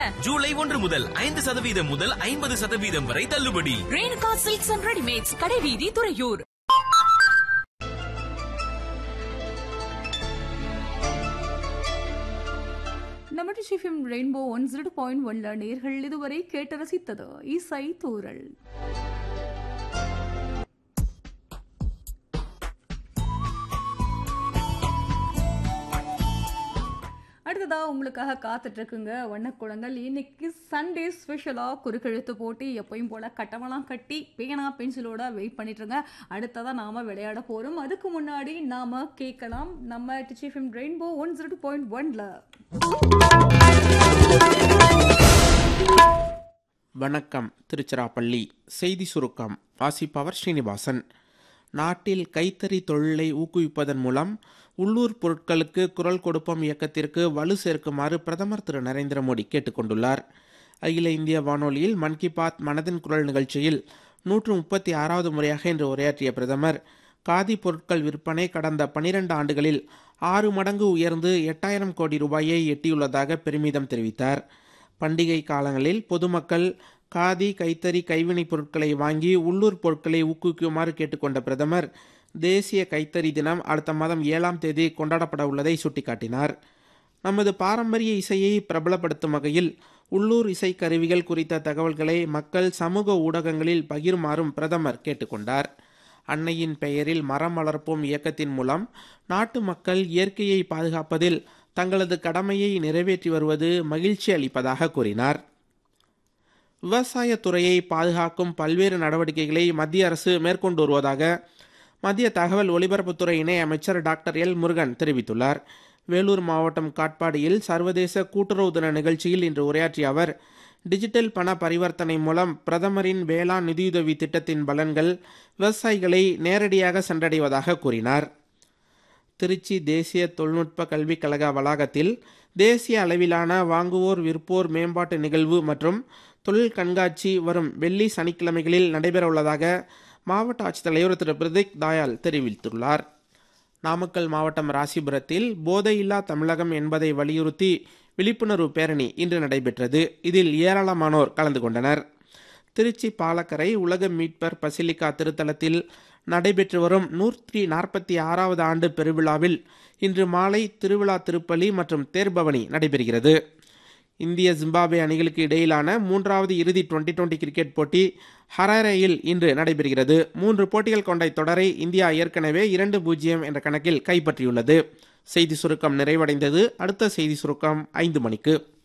ஜூலை ஒன்று முதல் ஐந்து சதவீதம் முதல் ஐம்பது சதவீதம் வரை தள்ளுபடி ரேணுகா சில்க்ஸ் அண்ட் ரெடிமேட்ஸ் கடைவீதி துறையூர் நம்ம Trichy FM Rainbow one zero point ஒன்ல நேர்கள் இதுவரை கேட்டு ரசித்தது இசை தூரல் அடுத்ததா உங்களுக்காக காத்துட்டு இருக்குங்க வண்ணக்குளங்கள் இன்னைக்கு சண்டே ஸ்பெஷலா குறுக்கெழுத்து போட்டி எப்பயும் போல கட்டவெல்லாம் கட்டி பேனா பென்சிலோட வெயிட் பண்ணிட்டு இருங்க அடுத்ததா நாம விளையாட போறோம் அதுக்கு முன்னாடி நாம கேட்கலாம் நம்ம Trichy FM Rainbow one zero point ஒன்ல வணக்கம் திருச்சிராப்பள்ளி செய்தி சுருக்கம் வாசிப்பவர் ஸ்ரீனிவாசன் நாட்டில் கைத்தறி தொழிலை ஊக்குவிப்பதன் மூலம் உள்ளூர் பொருட்களுக்கு குரல் கொடுப்போம் இயக்கத்திற்கு வலு சேர்க்குமாறு பிரதமர் திரு நரேந்திர மோடி கேட்டுக்கொண்டுள்ளார் அகில இந்திய வானொலியில் மன் கி பாத் மனதின் குரல் நிகழ்ச்சியில் நூற்று முப்பத்தி ஆறாவது முறையாக இன்று உரையாற்றிய பிரதமர் காதி பொருட்கள் விற்பனை கடந்த பனிரெண்டு ஆண்டுகளில் ஆறு மடங்கு உயர்ந்து எட்டாயிரம் கோடி ரூபாயை எட்டியுள்ளதாக பெருமிதம் தெரிவித்தார் பண்டிகை காலங்களில் பொதுமக்கள் காதி கைத்தறி கைவினைப் பொருட்களை வாங்கி உள்ளூர் பொருட்களை ஊக்குவிக்குமாறு கேட்டுக்கொண்ட பிரதமர் தேசிய கைத்தறி தினம் அடுத்த மாதம் ஏழாம் தேதி கொண்டாடப்பட உள்ளதை சுட்டிக்காட்டினார் நமது பாரம்பரிய இசையை பிரபலப்படுத்தும் வகையில் உள்ளூர் இசை கருவிகள் குறித்த தகவல்களை மக்கள் சமூக ஊடகங்களில் பகிருமாறும் பிரதமர் கேட்டுக்கொண்டார் அன்னையின் பெயரில் மரம் வளர்ப்போம் இயக்கத்தின் மூலம் நாட்டு மக்கள் இயற்கையை பாதுகாப்பதில் தங்களது கடமையை நிறைவேற்றி வருவது மகிழ்ச்சி அளிப்பதாக கூறினார் விவசாயத்துறையை பாதுகாக்கும் பல்வேறு நடவடிக்கைகளை மத்திய அரசு மேற்கொண்டு வருவதாக மத்திய தகவல் ஒலிபரப்புத்துறை இணை அமைச்சர் டாக்டர் எல் முருகன் தெரிவித்துள்ளார் வேலூர் மாவட்டம் காட்பாடியில் சர்வதேச கூட்டுறவு தின நிகழ்ச்சியில் இன்று உரையாற்றிய அவர் டிஜிட்டல் பண பரிவர்த்தனை மூலம் பிரதமரின் வேளாண் நிதியுதவி திட்டத்தின் பலன்கள் விவசாயிகளை நேரடியாக சென்றடைவதாக கூறினார் திருச்சி தேசிய தொழில்நுட்ப கல்விக் கழக வளாகத்தில் தேசிய அளவிலான வாங்குவோர் விற்போர் மேம்பாட்டு நிகழ்வு மற்றும் தொழில் கண்காட்சி வரும் வெள்ளி சனிக்கிழமைகளில் நடைபெறவுள்ளதாக மாவட்ட ஆட்சித்தலைவர் திரு பிரதீக் தாயால் தெரிவித்துள்ளார் நாமக்கல் மாவட்டம் ராசிபுரத்தில் போதையில்லா தமிழகம் என்பதை வலியுறுத்தி விழிப்புணர்வு பேரணி இன்று நடைபெற்றது இதில் ஏராளமானோர் கலந்து கொண்டனர் திருச்சி பாலக்கரை உலக மீட்பர் பசிலிக்கா திருத்தலத்தில் நடைபெற்று வரும் நூற்றி நாற்பத்தி ஆறாவது ஆண்டு பெருவிழாவில் இன்று மாலை திருவிழா திருப்பலி மற்றும் தேர்பவனி நடைபெறுகிறது இந்திய ஜிம்பாப்வே அணிகளுக்கு இடையிலான மூன்றாவது இறுதி டுவெண்டி டுவெண்டி கிரிக்கெட் போட்டி ஹராரேயில் இன்று நடைபெறுகிறது மூன்று போட்டிகள் கொண்ட தொடரை இந்தியா ஏற்கனவே இரண்டு பூஜ்ஜியம் என்ற கணக்கில் கைப்பற்றியுள்ளது செய்தி சுருக்கம் நிறைவடைந்தது அடுத்த செய்தி சுருக்கம் ஐந்து மணிக்கு